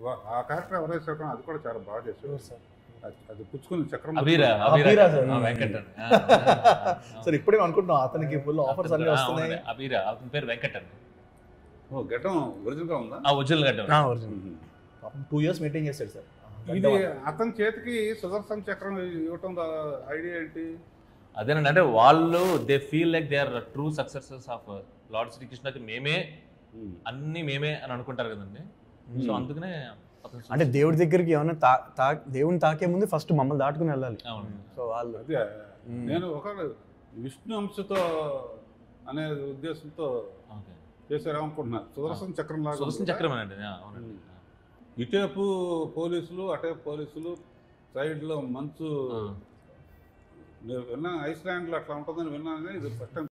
వా- ఆ క్యారెక్టర్ ఎవరైతే చేశారో అది కూడా చాలా బాగా చేశారు అది- అది పుచ్చుకుని చక్రం అబీరా అబీరా అబీరా సార్. ఆ, వెంకట్ అండి ఆ, ఆ, ఆ. సార్ ఇప్పుడే అనుకుంటున్నాం అతనికి ఫుల్ ఆఫర్స్ అన్ని ఆ, వస్తున్నాయి అవునండి. అబీరా అతని పేరు వెంకట్ అండి ఓ గడ్డం ఒరిజినల్ గా ఉందా ఆ ఒరిజినల్ గడ్డ పాపం టూ ఇయర్స్ మీటింగ్ చేస్తాడు సార్ ఇది అతని చేతికి సుదర్శన్ చక్రం ఇవ్వటం ఐడియా ఏంటి అదేనండి అంటే వాళ్ళు they feel like they are true successes of lord శ్రీకృష్ణకి మేమే అన్ని మేమే అని అనుకుంటారు కదండి సో అందుకనే అతను అంటే దేవుడి దగ్గరికి ఏమైనా తా తా దేవుని తాకే ముందు ఫస్ట్ మమ్మల్ని దాటుకుని వెళ్ళాలి అవును సో వాళ్ళు అదే నేను ఒక విష్ణు అంశతో అనే ఉద్దేశంతో ఓకే చేశారేమనుకుంటున్నా సుదర్శన్ చక్రం లాగా సుదర్శన ఉంది కదా? చక్రం అండి అవునండి ఇటేపు పోలీసులు అటేపు పోలీసులు సైడ్ లో మంచు ఆ. నేను విన్నా ఐస్లాండ్ లో అట్లా ఉంటుందని విన్నాను కానీ ఇది ఫస్ట్ టైం